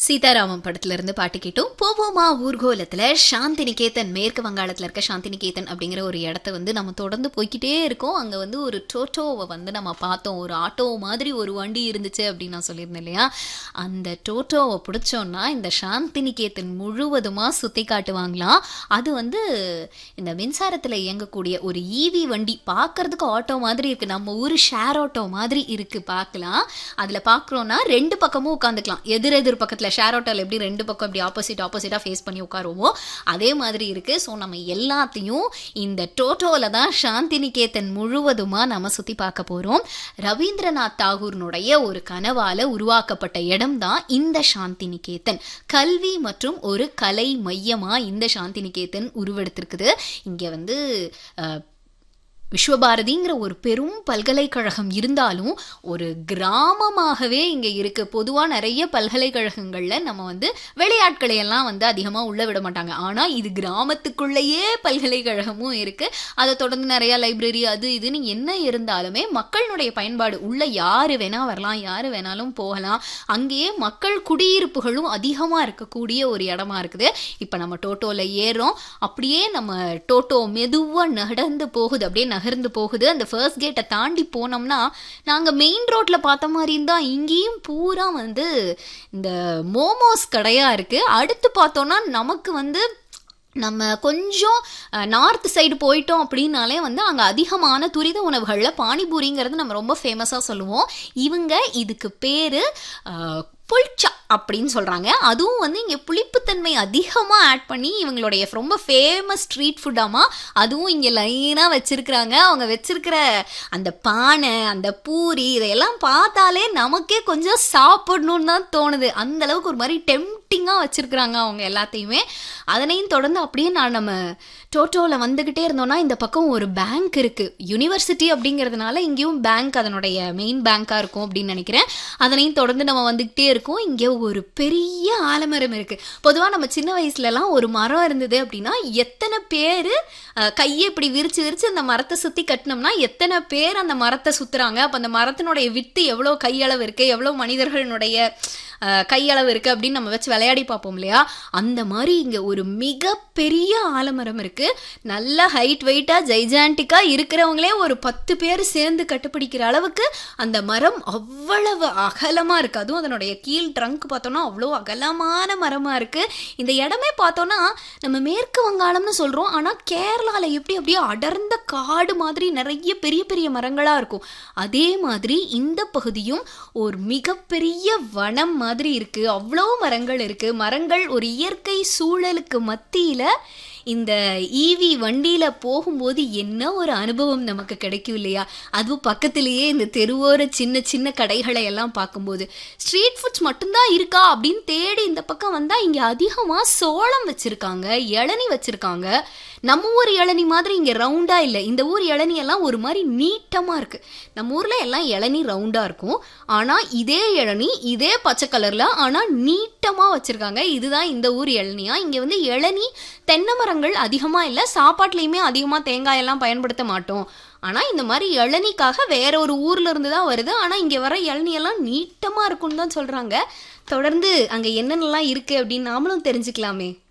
சீதாராமன் படத்துல இருந்து பாட்டு கேட்டோம் போவோமா ஊர்கோலத்துல சாந்தி நிகேதன் மேற்கு வங்காளத்துல இருக்க சாந்தி நிகேதன் அப்படிங்கிற ஒரு இடத்த வந்து நம்ம தொடர்ந்து போய்க்கிட்டே இருக்கோம் அங்க வந்து ஒரு டோட்டோவை வந்து நம்ம பார்த்தோம் ஒரு ஆட்டோ மாதிரி ஒரு வண்டி இருந்துச்சு அப்படின்னு நான் சொல்லியிருந்தேன் இல்லையா அந்த டோட்டோவை பிடிச்சோம்னா இந்த சாந்தி நிகேதன் முழுவதுமா சுத்தி காட்டுவாங்களாம் அது வந்து இந்த மின்சாரத்துல இயங்கக்கூடிய ஒரு ஈவி வண்டி பார்க்கறதுக்கு ஆட்டோ மாதிரி இருக்கு நம்ம ஊர் ஷேர் ஆட்டோ மாதிரி இருக்கு பார்க்கலாம் அதுல பார்க்குறோன்னா ரெண்டு பக்கமும் உட்காந்துக்கலாம் எதிர் எதிர் பக்கத்துல ஷேர் ஆட்டோல எப்படி ரெண்டு பக்கம் இப்படி ஆப்போசிட் ஆப்போசிட்டா ஃபேஸ் பண்ணி உட்காருவோமோ அதே மாதிரி இருக்கு ஸோ நம்ம எல்லாத்தையும் இந்த டோட்டோல தான் சாந்தி நிகேதன் முழுவதுமா நம்ம சுத்தி பார்க்க போறோம் ரவீந்திரநாத் தாகூர்னுடைய ஒரு கனவால உருவாக்கப்பட்ட இடம் தான் இந்த சாந்தி நிகேதன் கல்வி மற்றும் ஒரு கலை மையமா இந்த சாந்தி நிகேதன் உருவெடுத்திருக்குது இங்க வந்து அஹ், விஸ்வபாரதிங்கிற ஒரு பெரும் பல்கலைக்கழகம் இருந்தாலும் ஒரு கிராமமாகவே இங்கே இருக்கு பொதுவாக நிறைய பல்கலைக்கழகங்களில் நம்ம வந்து வெளியாட்களை எல்லாம் வந்து அதிகமாக உள்ள விட மாட்டாங்க ஆனால் இது கிராமத்துக்குள்ளேயே பல்கலைக்கழகமும் இருக்கு அதை தொடர்ந்து நிறைய லைப்ரரி அது இதுன்னு என்ன இருந்தாலுமே மக்களினுடைய பயன்பாடு உள்ள யாரு வேணா வரலாம் யாரு வேணாலும் போகலாம் அங்கேயே மக்கள் குடியிருப்புகளும் அதிகமாக இருக்கக்கூடிய ஒரு இடமா இருக்குது இப்போ நம்ம டோட்டோல ஏறுறோம் அப்படியே நம்ம டோட்டோ மெதுவாக நடந்து போகுது அப்படியே நகர்ந்து போகுது அந்த ஃபர்ஸ்ட் கேட்டை தாண்டி போனோம்னா நாங்கள் மெயின் ரோட்ல பார்த்த மாதிரி இருந்தால் இங்கேயும் பூரா வந்து இந்த மோமோஸ் கடையா இருக்கு அடுத்து பார்த்தோம்னா நமக்கு வந்து நம்ம கொஞ்சம் நார்த் சைடு போயிட்டோம் அப்படின்னாலே வந்து அங்கே அதிகமான துரித உணவுகளில் பானிபூரிங்கிறது நம்ம ரொம்ப ஃபேமஸாக சொல்லுவோம் இவங்க இதுக்கு பேர் புல்ச்சா அப்படின்னு சொல்கிறாங்க அதுவும் வந்து இங்கே புளிப்புத்தன்மை அதிகமாக ஆட் பண்ணி இவங்களுடைய ரொம்ப ஃபேமஸ் ஸ்ட்ரீட் ஃபுட்டாமா அதுவும் இங்கே லைனாக வச்சிருக்கிறாங்க அவங்க வச்சிருக்கிற அந்த பானை அந்த பூரி இதையெல்லாம் பார்த்தாலே நமக்கே கொஞ்சம் சாப்பிடணும்னு தான் தோணுது அந்த அளவுக்கு ஒரு மாதிரி டெம்டிங்காக வச்சிருக்கிறாங்க அவங்க எல்லாத்தையுமே அதனையும் தொடர்ந்து அப்படியே நான் நம்ம டோட்டோவில் வந்துக்கிட்டே இருந்தோம்னா இந்த பக்கம் ஒரு பேங்க் இருக்குது யூனிவர்சிட்டி அப்படிங்கிறதுனால இங்கேயும் பேங்க் அதனுடைய மெயின் பேங்காக இருக்கும் அப்படின்னு நினைக்கிறேன் அதனையும் தொடர்ந்து நம்ம வந்துக்கிட்டே இருக்கோம் இங்கே ஒரு பெரிய ஆலமரம் இருக்குது பொதுவாக நம்ம சின்ன வயசுலலாம் ஒரு மரம் இருந்தது அப்படின்னா எத்தனை பேர் கையை இப்படி விரிச்சு விரிச்சு அந்த மரத்தை சுற்றி கட்டினோம்னா எத்தனை பேர் அந்த மரத்தை சுற்றுறாங்க அப்போ அந்த மரத்தினுடைய வித்து எவ்வளோ கையளவு இருக்குது எவ்வளோ மனிதர்களுடைய அஹ், கையளவு இருக்குது அப்படின்னு நம்ம வச்சு விளையாடி பார்ப்போம் இல்லையா அந்த மாதிரி இங்கே ஒரு மிகப்பெரிய ஆலமரம் இருக்குது நல்ல ஹைட் வெயிட்டாக ஜைஜாண்டிக்காக இருக்கிறவங்களே ஒரு பத்து பேர் சேர்ந்து கட்டுப்பிடிக்கிற அளவுக்கு அந்த மரம் அவ்வளவு அகலமாக இருக்குது அதுவும் அதனுடைய கீழ் ட்ரங்க் பார்த்தோன்னா அவ்வளோ அகலமான மரமாக இருக்குது இந்த இடமே பார்த்தோன்னா நம்ம மேற்கு வங்காளம்னு சொல்கிறோம் ஆனால் கேரளாவில் எப்படி அப்படியே அடர்ந்த காடு மாதிரி நிறைய பெரிய பெரிய மரங்களாக இருக்கும் அதே மாதிரி இந்த பகுதியும் ஒரு மிகப்பெரிய வனம் மாதிரி இருக்கு அவ்வளோ மரங்கள் இருக்கு மரங்கள் ஒரு இயற்கை சூழலுக்கு மத்தியில இந்த ஈவி வண்டியில போகும்போது என்ன ஒரு அனுபவம் நமக்கு கிடைக்கும் இல்லையா அதுவும் பக்கத்திலேயே இந்த தெருவோர சின்ன சின்ன கடைகளை எல்லாம் பார்க்கும்போது ஸ்ட்ரீட் ஃபுட்ஸ் மட்டும்தான் இருக்கா அப்படின்னு தேடி இந்த பக்கம் வந்தா இங்க அதிகமா சோளம் வச்சிருக்காங்க இளநி வச்சிருக்காங்க நம்ம ஊர் இளநி மாதிரி இங்க ரவுண்டா இல்லை இந்த ஊர் இளநி எல்லாம் ஒரு மாதிரி நீட்டமா இருக்கு நம்ம ஊர்ல எல்லாம் இளநி ரவுண்டா இருக்கும் ஆனா இதே இளநி இதே பச்சை கலர்ல ஆனா நீட்டமா வச்சிருக்காங்க இதுதான் இந்த ஊர் இளநியா இங்க வந்து இளநி தென்னை மரங்கள் அதிகமா இல்லை சாப்பாட்டுலயுமே அதிகமா தேங்காய் எல்லாம் பயன்படுத்த மாட்டோம் ஆனா இந்த மாதிரி இளநிக்காக வேற ஒரு ஊர்ல இருந்து தான் வருது ஆனா இங்க வர இளநி எல்லாம் நீட்டமா இருக்கும்னு தான் சொல்றாங்க தொடர்ந்து அங்க என்னென்னலாம் இருக்கு அப்படின்னு நாமளும் தெரிஞ்சுக்கலாமே